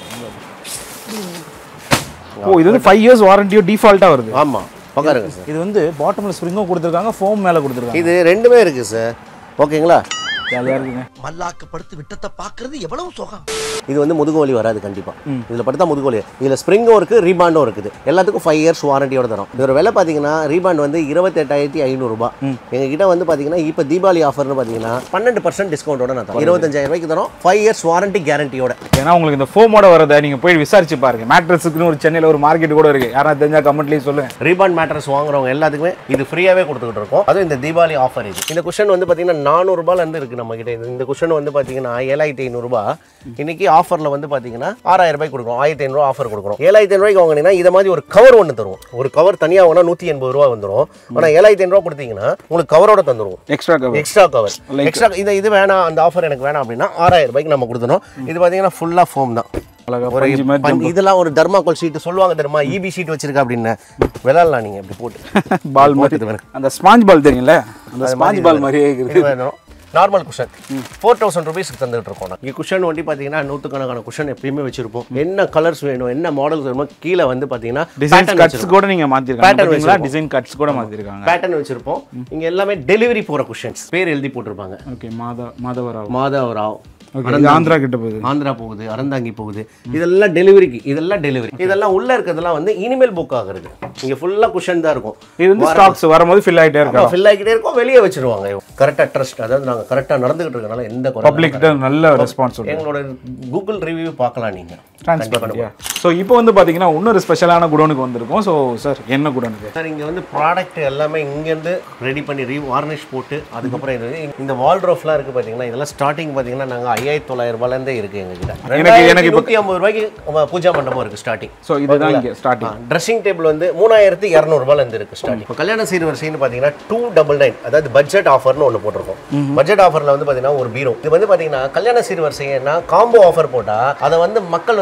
ஓ இது வந்து ஃபைவ் இயர்ஸ் வாரண்டியோ டிஃபால்ட்டாக வருது ஆமாம் உட்காருங்க சார் இது வந்து பாட்டமில் ஸ்ப்ரிங்கும் கொடுத்துருக்காங்க ஃபோம் மேலே கொடுத்துருக்காங்க இது ரெண்டுமே இருக்குது சார் ஓகேங்களா ஜாலியாக இருக்குங்க மல்லாக்க படுத்து விட்டத்தை பாக்குறது எவ்வளவு சுகம் இது வந்து முதுகு வலி வராது கண்டிப்பாக இதில் படுத்தா முதுகு வலி இதில் ஸ்ப்ரிங்கும் இருக்குது ரீபாண்டும் இருக்குது எல்லாத்துக்கும் ஃபைவ் இயர்ஸ் வாரண்டியோட தரும் இதோட விலை பார்த்தீங்கன்னா ரீபாண்ட் வந்து இருபத்தெட்டாயிரத்தி ஐநூறுரூபா எங்ககிட்ட வந்து பார்த்தீங்கன்னா இப்போ தீபாவளி ஆஃபர்னு பார்த்தீங்கன்னா பன்னெண்டு பர்சன்ட் டிஸ்கவுண்டோட நான் தரேன் இருபத்தஞ்சாயிரம் ரூபாய்க்கு தரோம் ஃபைவ் இயர்ஸ் வாரண்டி கேரண்டியோட ஏன்னா உங்களுக்கு இந்த ஃபோமோட வரதை நீங்கள் போய் விசாரிச்சு பாருங்க மேட்ரஸுக்குன்னு ஒரு சென்னையில் ஒரு மார்க்கெட் கூட இருக்கு யாரா தெரிஞ்சா கமெண்ட்லேயும் சொல்லுங்க ரீபாண்ட் மேட்ரஸ் வாங்குறவங்க எல்லாத்துக்குமே இது ஃப்ரீயாகவே கொடுத்துக்கிட்டு இருக்கோம் அதுவும் இந்த தீபாவளி ஆஃபர் இது இந்த குஷன் வந்து பார்த்தீங்கன்னா நானூறுபாலேருந்து இருக்குது நம்ம கிட்ட இந்த குஷன் வந்து பார்த்தீங்கன்னா ஏழாயிரத்தி ஐநூறுரூபா இன்னைக்கு ஆஃபரில் வந்து பார்த்தீங்கன்னா ஆறாயிரம் ரூபாய்க்கு கொடுக்குறோம் ஆயிரத்தி ஐநூறுவா ஆஃபர் கொடுக்குறோம் ஏழாயிரத்தி ஐநூறுவாய்க்கு வாங்கினீங்கன்னா இதை மாதிரி ஒரு கவர் ஒன்று தருவோம் ஒரு கவர் தனியாக வாங்கினா நூற்றி எண்பது ரூபா வந்துடும் ஆனால் ஏழாயிரத்தி ஐநூறுவா கொடுத்தீங்கன்னா உங்களுக்கு கவரோட தந்துருவோம் extra cover extra cover extra இது இது வேணாம் அந்த ஆஃபர் எனக்கு வேணாம் அப்படின்னா ஆறாயிரம் ரூபாய்க்கு நம்ம கொடுத்துனோம் இது பார்த்தீங்கன்னா ஃபுல்லாக ஃபோம் தான் அழகா ஒரு பஞ்சு மாதிரி பஞ்சு- இதெல்லாம் ஒரு தர்மாக்கோல் ஷீட் சொல்லுவாங்க தெரியுமா இபி ஷீட் வச்சிருக்க அப்படின்னு விளாட்லாம் நீங்க இப்படி போட்டு பால் போட்டுது மாதிரி பாருங்க. அந்த ஸ்பாஞ்ச் பால் தெரியும்ல அந்த அது ஸ்பாஞ்ச் மாதிரி பால் இது மாதிரியே இது இருக்கு வேணும் நார்மல் குஷன் ஃபோர் தௌசண்ட் ருபீஸ்க்கு தந்துட்டு இருக்கோம் நான். இங்க குஷன் வண்டி பார்த்தீங்கன்னா நூற்றுக்கணக்கான குஷன் எப்பயுமே வச்சிருப்போம் என்ன கலர்ஸ் வேணும் என்ன மாடல்ஸ் வேணுமோ கீழே வந்து பார்த்தீங்கன்னா டிசைன் கட்ஸ் கூட நீங்க மாத்திருக்காங்க Pattern பாத்தீங்களா வச்சிருக்கோம். டிசைன் கட்ஸ் கூட மாத்திருக்காங்க பேட்டர்ன் வச்சிருப்போம் இங்க எல்லாமே டெலிவரி போற குஷன்ஸ் பேர் எழுதி போட்டிருப்பாங்க ஓகே மாதா மாதவராவ் மாதவராவ் ஓகே இது ஆந்திரா கிட்ட போகுது ஆந்திரா போகுது அறந்தாங்கி போகுது இதெல்லாம் டெலிவரிக்கு இதெல்லாம் டெலிவரி இதெல்லாம் உள்ள இருக்கிறதெல்லாம் வந்து இனிமேல் புக் ஆகுறது இங்க ஃபுல்லா குஷன் தான் இருக்கும் இது வந்து ஸ்டாக்ஸ் வரும்போது ஃபில் ஆயிட்டே இருக்கா ஃபில் ஆகிட்டே இருக்கும் வெளியே வச்சிருவாங்க கரெக்டாக ட்ரஸ்ட் அதாவது நாங்க கரெக்டா நடந்துகிட்டு இருக்கனால எந்த குறை பப்ளிக் கிட்ட நல்ல ரெஸ்பான்ஸ் உண்டு எங்களோட கூகுள் ரிவ்யூ பார்க்கலாம் நீங்க டிரான்ஸ்பரண்ட் ஸோ இப்போ வந்து பாத்தீங்கன்னா இன்னொரு ஸ்பெஷலான குடோனுக்கு வந்திருக்கோம் ஸோ சார் என்ன குடோனுக்கு சார் இங்க வந்து ப்ராடக்ட் எல்லாமே இங்கேருந்து ரெடி பண்ணி ரீ வார்னிஷ் போட்டு அதுக்கப்புறம் இது இந்த வால்ட்ரோஃப்லாம் இருக்கு பாத்தீங்கன்னா இதெல்லாம் ஸ்டார்டிங் பாத்தீங்கன்னா நாங்க ஐயாயிரத்தி தொள்ளாயிரம் ரூபாயிலேருந்தே இருக்கு எங்ககிட்ட எனக்கு- எனக்கு எனக்கு நூற்றி ஐம்பது ரூபாய்க்கு நம்ம பூஜா மண்டபம் இருக்கு ஸ்டார்டிங் ஸோ இதுதான் இங்கே ஸ்டார்டிங் ட்ரெஸ்ஸிங் டேபிள் வந்து மூணாயிரத்தி இரநூறுபால இருந்து இருக்கு ஸ்டார்டிங் இப்போ கல்யாண சீர்வரிசைன்னு பார்த்தீங்கன்னா டூ டபுள் நைன் அதாவது பட்ஜெட் ஆஃபர்னு ஒன்று போட்டிருக்கோம் பட்ஜெட் ஆஃபரில் வந்து பார்த்தீங்கன்னா ஒரு பீரோ இது வந்து பார்த்தீங்கன்னா கல்யாண சீர்வரிசைன்னா காம்போ ஆஃபர் போட்டால் அதை வந்து மக்கள் வந்து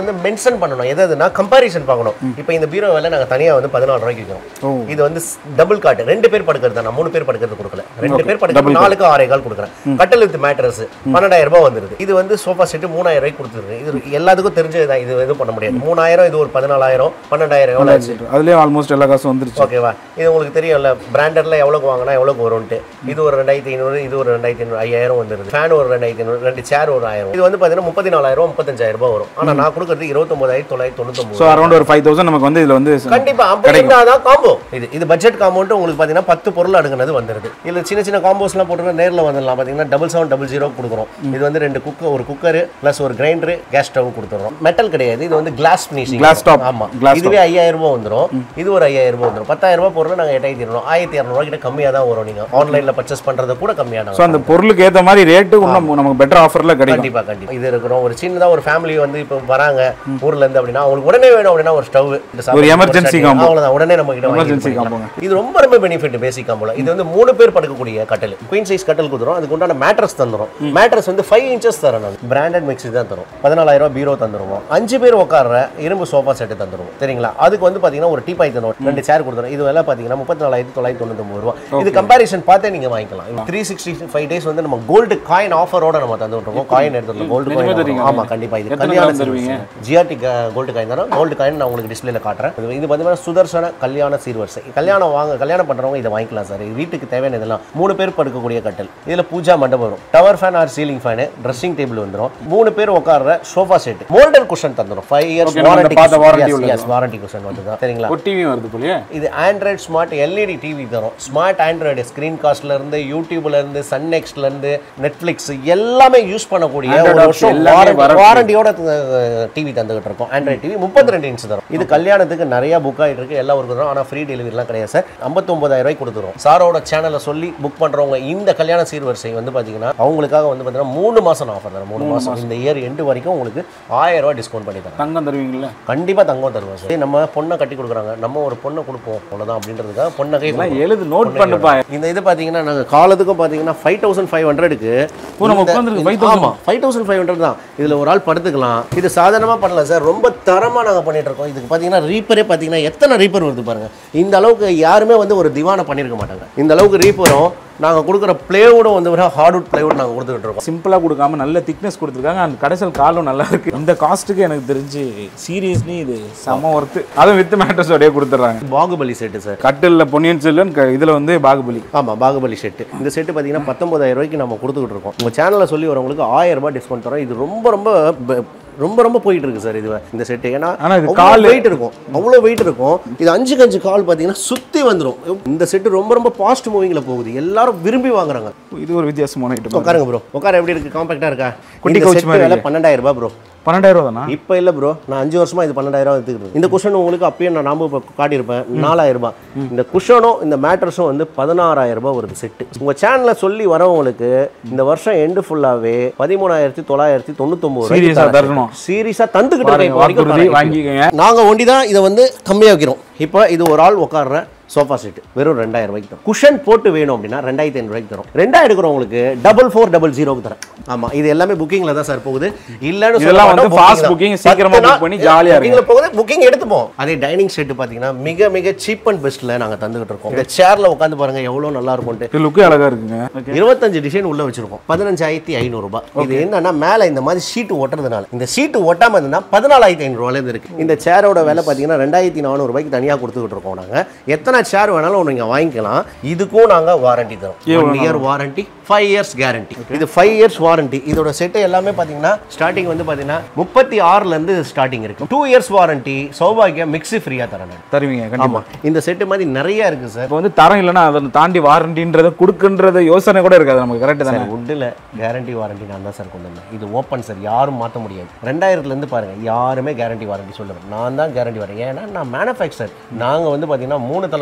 வந்து மென்ஷன் பண்ணணும் எது எதுனா கம்பாரிசன் பார்க்கணும் இப்போ இந்த பீரோ விலை நாங்கள் தனியாக வந்து பதினாலு ரூபாய்க்கு விற்கிறோம் இது வந்து டபுள் காட்டு ரெண்டு பேர் படுக்கிறது நான் மூணு பேர் படுக்கிறது கொடுக்கல ரெண்டு பேர் படுக்கிறது நாலுக்கு ஆறே கால் கொடுக்குறேன் கட்டல் வித் மேட்ரஸ் பன்னெண்டாயிரம் ரூபாய் வந்துருது இது வந்து சோஃபா செட்டு மூணாயிரம் ரூபாய்க்கு கொடுத்துருது இது எல்லாத்துக்கும் தெரிஞ்சதுதான் இது எதுவும் பண்ண முடியாது மூணாயிரம் இது ஒரு பதினாலாயிரம் பன்னெண்டாயிரம் எவ்வளோ ஆச்சு அதுலயே ஆல்மோஸ்ட் எல்லா காசும் வந்துருச்சு ஓகேவா இது உங்களுக்கு தெரியும்ல பிராண்டட்ல எவ்வளோக்கு வாங்கினா எவ்வளோக்கு வரும்ட்டு இது ஒரு ரெண்டாயிரத்தி ஐநூறு இது ஒரு ரெண்டாயிரத்தி ஐநூறு ஐயாயிரம் வந்துருது ஃபேன் ஒரு ரெண்டாயிரத்தி ஐநூறு ரெண்டு சேர் ஒரு ஆயிரம் இது வந்து பார்த்தீங்கன்னா முப்பத்தி நாலாயிரம் முப்பத்தஞ்சாயிரம் ரூபாய் வரும் ஆனால் நான் கொடுக்குறது இருபத்தொம்பதாயிரத்தி தொள்ளாயிரத்தி தொண்ணூத்தொம்பது ஸோ அரௌண்ட் ஒரு ஃபைவ் தௌசண்ட் நமக்கு வந்து இதுல வந்து கண்டிப்பா அப்படி தான் காம்போ இது இது பட்ஜெட் காம்போன்ட்டு உங்களுக்கு பார்த்தீங்கன்னா பத்து பொருள் அடுக்குனது வந்துருது இல்ல சின்ன சின்ன காம்போஸ்லாம் போட்டு நேரில் வந்துடலாம் பார்த்தீங்கன்னா டபுள் செவன் டபுள் ஜீரோ கொடுக்குறோம் இது வந்து ரெண்டு குக்கர் ஒரு குக்கர் ப்ளஸ் ஒரு கிரைண்டர் கேஸ் ஸ்டவ் கொடுத்துறோம் மெட்டல் கிடையாது இது வந்து கிளாஸ் ஃபினிஷிங் Glass top. ஆமா Glass இதுவே ஐயாயிரம் ரூபாய் வந்துரும் இது ஒரு ஐயாயிரம் ரூபாய் வந்துரும் பத்தாயிரம் ரூபாய் பொருள் நாங்கள் எட்டாயிரத்தி இருநூறு ஆயிரத்தி இரநூறுவா கிட்ட கம்மியாக தான் வரும் நீங்க ஆன்லைன்ல பர்ச்சேஸ் பண்றத கூட கம்மியாக ஸோ அந்த பொருளுக்கு ஏத்த மாதிரி ரேட்டு இன்னும் நமக்கு பெட்டர் ஆஃபர்ல கிடைக்கும் கண்டிப்பா கண்டிப்பா இது இருக்கிறோம் ஒரு சின்னதா ஒரு ஃபேமிலி வந்து இப்போ வராங்க ஊர்ல இருந்து அப்படின்னா அவங்களுக்கு உடனே வேணும் அப்படின்னா ஒரு ஸ்டவ் ஒரு emergency combo. அவ்வளவுதான் உடனே நம்ம கிட்ட Emergency வாங்கி இது ரொம்ப ரொம்ப பெனிஃபிட் பேசிக் காம்போல இது வந்து மூணு பேர் படுக்கக்கூடிய கட்டல் குயின் சைஸ் கட்டல் கொடுத்துரும் அதுக்கு உண்டான மேட்ரஸ் தந்துரும் மேட்ரஸ் வந்து ஃபைவ் இன்ச்சஸ் தரோம் நான் பிராண்டட் மிக்ஸி தான் தரும் பதினாலாயிரம் ரூபாய் பீரோ தந்துருவோம் அஞ்சு பேர் உட்கார்ற இரும்பு சோஃபா செட்டு தந்துருவோம் சரிங்களா அதுக்கு வந்து பாத்தீங்கன்னா ஒரு டீபாய் தந்துரும் ரெண்டு சேர் கொடுத்துரும் இது எல்லாம் பாத்தீங்கன்னா முப்பத்தி நாலாயிரத்தி தொள்ளாயிரத்தி தொண்ணூத்தி ரூபா இது கம்பாரிசன் பார்த்தே நீங்க வாங்கிக்கலாம் த்ரீ சிக்ஸ்டி ஃபைவ் டேஸ் வந்து நம்ம கோல்டு காயின் ஆஃபரோட நம்ம தந்து விட்டுருக்கோம் காயின் எடுத்துருக்கோம் கோல்டு காயின் ஆமா கண்டிப்பா இது எத்தனை கல்யாண கிராம் தருவீங்க? ஜிஆர்டி கோல்டு காயின் தானே கோல்டு காயின் நான் உங்களுக்கு டிஸ்பிளேல காட்டுறேன் இது இது பார்த்தீங்கன்னா சுதர்சன கல்யாண சீர்வரிசை கல்யாணம் வாங்க கல்யாணம் பண்றவங்க இதை வாங்கிக்கலாம் சார் இது வீட்டுக்கு தேவையான இதெல்லாம் மூணு பேர் படுக்கக்கூடிய கட்டல் இதுல பூஜா மண்டபம் வரும் tower fan or ceiling fan dressing table வந்துரும் மூணு பேர் உட்கார்ற சோஃபா செட் மோல்டர் குஷன் தந்துரும் ஃபைவ் இயர்ஸ் Okay, நம்ம இந்த பார்த்த warranty வாரண்டி வாரண்டி குஷன் வந்து சரிங்களா ஒரு டிவி வருது போலயே இது ஆண்ட்ராய்ட் ஸ்மார்ட் எல்இடி டிவி தரும் ஸ்மார்ட் ஆண்ட்ராய்டு ஸ்க்ரீன் காஸ்ட்ல இருந்து யூடியூப்ல இருந்து சன் நெக்ஸ்ட்ல இருந்து நெட்ஃபிளிக்ஸ் எல்லாமே யூஸ் பண்ணக்கூடிய Android ஒரு option வருஷம் எல்லாமே வரக்கூடிய. வாரண்டியோட டிவி தந்துகிட்டு இருக்கோம் ஆண்ட்ராய்ட் டிவி முப்பத்தி ரெண்டு இன்ச் தரும் இது கல்யாணத்துக்கு நிறைய புக் ஆயிட்டு இருக்கு எல்லா ஊருக்கு தரும் ஆனா ஃப்ரீ டெலிவரிலாம் கிடையாது சார் ஐம்பத்தொன்பதாயிரம் ரூபாய் கொடுத்துரும் சாரோட சேனலை சொல்லி புக் பண்றவங்க இந்த கல்யாண சீர்வரிசை வந்து பாத்தீங்கன்னா அவங்களுக்காக வந்து பாத்தீங்கன்னா மூணு மாசம் ஆஃபர் தரும் மூணு மாசம் இந்த இயர் எண்டு வரைக்கும் உங்களுக்கு ஆயிரம் ரூபாய் டிஸ்கவுண்ட் பண்ணி தரேன் தங்கம் தருவீங்களா கண்டிப்பா தங்கம் தருவோம் சார் நம்ம பொண்ணை கட்டி கொடுக்குறாங்க நம்ம ஒரு பொண்ணை கொடுப்போம் அவ்வளவுதான் அப்படின்றதுக்காக பொண்ணகை எல்லாம் எழுது நோட் பண்ணுப்பா இந்த இது பாத்தீங்கன்னா நாங்க காலத்துக்கும் பாத்தீங்கன்னா ஃபைவ் தௌசண்ட் ஃபைவ் ஹண்ட்ரடுக்கு ஓ, நம்ம உட்கார்ந்திருக்கு 5,000. ஆமா ஃபைவ் தௌசண்ட் ஃபைவ் ஹண்ட்ரட் தான் இதுல ஒரு ஆள் படுத்துக்கலாம் இது சாதாரணமா பண்ணலாம் சார் ரொம்ப தரமா நாங்க பண்ணிட்டு இருக்கோம் இதுக்கு பாத்தீங்கன்னா ரீப்பரே பாத்தீங்கன்னா எத்தனை ரீப்பர் வருது பாருங்க இந்த அளவுக்கு யாருமே வந்து ஒரு திவானை பண்ணியிருக்க மாட்டாங்க இந்த அளவுக்கு ரீப்பரும் நாங்க கொடுக்குற பிளேவுடும் வந்து ஹார்ட்வுட் பிளேவுட் நாங்க கொடுத்துட்டு இருக்கோம் சிம்பிளா கொடுக்காம நல்ல திக்னஸ் கொடுத்துருக்காங்க அந்த கடைசல் காலும் நல்லா இருக்கு இந்த காஸ்ட்டுக்கு எனக்கு தெரிஞ்சு சீரியஸ்லி இது செம ஒர்த்து அதுவும் வித் மேட்ரஸோடய கொடுத்துட்றாங்க பாகுபலி செட்டு சார் கட்டில்ல பொன்னியின் செல்வன் க- இதுல வந்து பாகுபலி ஆமா பாகுபலி செட்டு இந்த செட்டு பார்த்தீங்கன்னா பத்தொன்பதாயிரம் ரூபாய்க்கு நம்ம கொடுத்துக்கிட்டு இருக்கோம் உங்க சேனலில் சொல்லி வரவங்களுக்கு ஆயிரம் ரூபாய் டிஸ்கவுண்ட் தரோம் இது ரொம்ப ரொம்ப ப- ரொம்ப ரொம்ப போயிட்டு இருக்கு சார் இது இந்த செட்டு ஏன்னா ஆனா இது அவ்வளோ காலு- வெயிட் இருக்கும் அவ்வளோ வெயிட் இருக்கும் இது அஞ்சுக்கு அஞ்சு கால் பார்த்தீங்கன்னா சுத்தி வந்துடும் இந்த செட்டு ரொம்ப ரொம்ப பாஸ்ட் மூவிங்கில் போகுது எல்லாரும் விரும்பி வாங்குறாங்க இது ஒரு வித்தியாசமான ஐட்டம் உட்காருங்க ப்ரோ உட்கார எப்படி இருக்கு காம்பாக்டா இருக்கா குட்டி இந்த couch set மாதிரி விலை இருக்கு. பன்னெண்டாயிரம் ரூபாய் ப்ரோ பன்னெண்டாயிரம் ரூபா தானா இப்போ இல்லை ப்ரோ நான் அஞ்சு வருஷமா இது பன்னெண்டாயிரம் எடுத்துக்கிட்டு இந்த குஷன் உங்களுக்கு அப்பயே நான் நாம இப்போ காட்டியிருப்பேன் நாலாயிரம் ரூபாய் இந்த குஷனும் இந்த மேட்ரஸும் வந்து பதினாறாயிரம் ரூபாய் வருது செட்டு உங்க சேனல்ல சொல்லி வரவங்களுக்கு இந்த வருஷம் எண்டு ஃபுல்லாவே பதிமூணாயிரத்தி தொள்ளாயிரத்தி தொண்ணூத்தொம்பது Serious ஆ தரணும். சீரியஸா தந்துக்கிட்டு இருக்கேன் இப்போ வாக்குறுதி வரைக்கும் வாங்கிக்கங்க நாங்க ஒண்டி தான் இதை வந்து கம்மியா வைக்கிறோம் இப்போ இது ஒரு ஆள் உட்கார்ற சோஃபா செட் வெறும் ரெண்டாயிரம் ரூபாய்க்கு தரும் குஷன் போட்டு வேணும் அப்படின்னா ரெண்டாயிரத்தி ஐநூறு ரூபாய்க்கு தரும் ரெண்டாயிரம் எடுக்கிறவங்களுக்கு டபுள் ஃபோர் டபுள் ஜீரோக்கு தரேன் ஆமா இது எல்லாமே புக்கிங்ல தான் சார் போகுது இல்லன்னு சொல்ல இதெல்லாம் வந்து மாட்டோம், fast booking booking, தான். சீக்கிரமா பத்து book நாள் பண்ணி ஜாலியா இருங்க. bookingல போகுது புக்கிங் எடுத்துப்போம் அதே டைனிங் செட் பாத்தீங்கன்னா மிக மிக சீப் அண்ட் பெஸ்ட்ல நாங்க தந்துகிட்டு இருக்கோம் இந்த சேர்ல உட்காந்து பாருங்க எவ்வளவு நல்லா இருக்கும்ட்டு இது லுக்கே அழகா இருக்குங்க Okay. இருபத்தஞ்சு டிசைன் உள்ள வச்சிருக்கோம் பதினஞ்சாயிரத்தி ஐநூறு ரூபாய் இது என்னன்னா மேல இந்த மாதிரி ஷீட் ஒட்டுறதுனால இந்த ஷீட் ஒட்டாம இருந்தா பதினாலாயிரத்தி ஐநூறு ரூபாயில இருந்து இருக்கு இந்த சேரோட விலை பாத்தீங்கன்னா ரெண்டாயிரத்தி நானூறு ரூபாய்க்கு தனியா கொடுத்துக்கிட்டு இருக்கோம் நாங்க எத்தனை சேர் வேணாலும் நீங்க வாங்கிக்கலாம் இதுக்கும் நாங்க வாரண்டி தரோம் one year warranty five years guarantee இது ஃபைவ் இயர்ஸ் வாரண்டி இதோட செட்டு எல்லாமே பாத்தீங்கன்னா ஸ்டார்டிங் வந்து பாத்தீங்கன்னா முப்பத்தி ஆறுல இருந்து ஸ்டார்டிங் இருக்கு two years warranty Sowbhagyam mixie ஃப்ரீயா தரேன் நான். தருவீங்க கண்டிப்பா ஆமா இந்த செட்டு மாதிரி நிறைய இருக்கு சார் இப்போ வந்து தரம் இல்லைன்னா அதை தாண்டி வாரண்டின்றத கொடுக்குன்றத யோசனை கூட இருக்காது நமக்கு கரெக்ட் தானே சார் வுட்டில் கேரண்டி வாரண்டி நான் தான் சார் கொண்டு வந்தேன் இது ஓப்பன் சார் யாரும் மாற்ற முடியாது ரெண்டாயிரத்துலேருந்து பாருங்க யாருமே கேரண்டி வாரண்டி சொல்லுவேன் நான் தான் கேரண்டி வரேன் ஏன்னா நான் மேனுஃபேக்சர் நாங்கள் வந்து பார்த்தீங்கன்னா மூணு தலைமுறை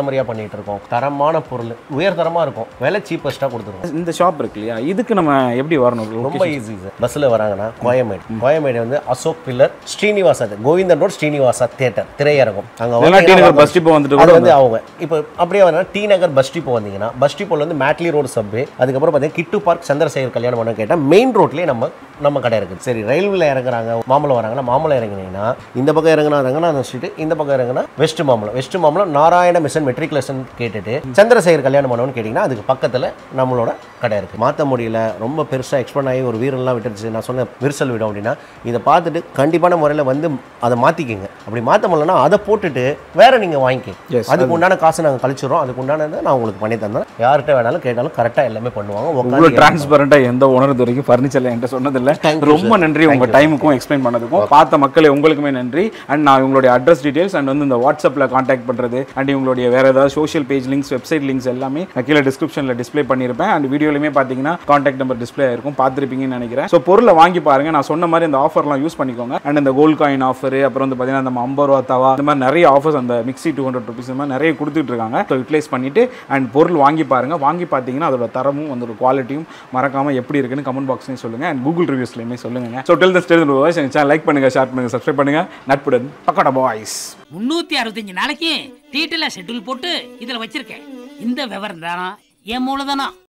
பாரம்பரியா பண்ணிட்டு இருக்கோம் தரமான பொருள் உயர்தரமா இருக்கும் விலை சீப்பஸ்டா கொடுத்துருவோம் இந்த ஷாப் இருக்கு இல்லையா இதுக்கு நம்ம எப்படி வரணும் ரொம்ப ஈஸி சார் பஸ்ஸில் வராங்கன்னா கோயமேடு கோயமேடு வந்து Ashok pillar Srinivasa Govindan road Srinivasa theatre திரையரங்கம் அங்கே இல்லைன்னா டி நகர் bus depot வந்துட்டு அது கூட வந்து அவங்க இப்போ அப்படியே வரனா டி நகர் பஸ் டிப்போ வந்தீங்கன்னா பஸ் டிப்போல வந்து மேட்லி ரோடு சப்வே அதுக்கப்புறம் பார்த்தீங்கன்னா கிட்டு பார்க் சந்திரசேகர் கல்யாணம் பண்ண கேட்டால் மெயின் ரோட்லேயே நம்ம நம்ம கடை இருக்குது சரி ரயில்வேல இறங்குறாங்க மாமலம் வராங்கன்னா மாமலம் இறங்குனீங்கன்னா இந்த பக்கம் இறங்குனா இறங்குனா அந்த ஸ்ட்ரீட் இந்த பக்கம் இறங்குனா west Mambalam west Mambalam Narayana mission matriculation கேட்டுட்டு சந்திரசேகர் கல்யாணம் பண்ணணும்னு கேட்டிங்கன்னா அதுக்கு பக்கத்தில் நம்மளோட கடை இருக்குது மாற்ற முடியல ரொம்ப பெருசாக எக்ஸ்பெண்ட் ஆகி ஒரு வீரெல்லாம் விட்டுருச்சு நான் சொன்ன விரிசல் விடும் அப்படின்னா இதை பார்த்துட்டு கண்டிப்பான முறையில் வந்து அதை மாற்றிக்கிங்க அப்படி மாற்ற முடியலன்னா அதை போட்டுட்டு வேற நீங்கள் வாங்கிக்க Yes, அதுக்கு உண்டான காசு நாங்கள் கழிச்சிடுறோம் அதுக்கு உண்டானதை நான் உங்களுக்கு பண்ணி தந்தேன் யார்கிட்ட வேணாலும் கேட்டாலும் கரெக்டாக எல்லாமே பண்ணுவாங்க இவ்வளோ உட்காந்து டிரான்ஸ்பரண்டாக எந்த உணர்வு வரைக்கும் ஃபர்னிச்சரில் என்கிட்ட சொன்னதில்ல Thank you, ரொம்ப sir. நன்றி உங்க Thank you, டைமுக்கும் எக்ஸ்பிளைன் பண்ணதுக்கும் பார்த்த மக்களே உங்களுக்குமே நன்றி அண்ட் நான் உங்களுடைய அட்ரஸ் டீடைல்ஸ் அண்ட் வந்து இந்த வாட்ஸ்அப்பில் காண்டாக்ட் பண்ணுறது அண்ட் உங்களுடைய வேற ஏதாவது social page links website links எல்லாமே நான் கீழே டிஸ்கிரிப்ஷனில் டிஸ்ப்ளே பண்ணியிருப்பேன் அண்ட் வீடியோலையுமே பார்த்தீங்கன்னா காண்டாக்ட் நம்பர் டிஸ்ப்ளே ஆயிருக்கும் பார்த்துருப்பீங்கன்னு நினைக்கிறேன் ஸோ பொருளை வாங்கி பாருங்க நான் சொன்ன மாதிரி இந்த ஆஃபர்லாம் யூஸ் பண்ணிக்கோங்க அண்ட் இந்த கோல்ட் காயின் ஆஃபர் அப்புறம் வந்து பார்த்தீங்கன்னா நம்ம ஐம்பது ரூபா தவா இந்த மாதிரி நிறைய ஆஃபர்ஸ் அந்த மிக்ஸி டூ ஹண்ட்ரட் ருபீஸ் இந்த மாதிரி நிறைய கொடுத்துட்டு இருக்காங்க ஸோ யூட்டிலைஸ் பண்ணிட்டு அண்ட் பொருள் வாங்கி பாருங்க வாங்கி பார்த்தீங்கன்னா அதோட தரமும் அதோட குவாலிட்டியும் மறக்காம எப்படி இருக்குன்னு கமெண்ட் பாக்ஸ்லையும் சொல்லுங்க அண்ட் கூகுள் ரிவ்யூஸ்லையுமே சொல்லுங்க so tell the state boys எங்கள் சேனல் லைக் பண்ணுங்க ஷேர் பண்ணுங்க சப்ஸ்கிரைப் பண்ணுங்க நட்புடன் பக்கோடா பாய்ஸ் முன்னூத்தி அறுபத்தஞ்சு நாளைக்கு டீட்டெயிலாக ஷெட்யூல் போட்டு இதில் வச்சிருக்கேன் இந்த விவரம் தானா என் மூலதனம்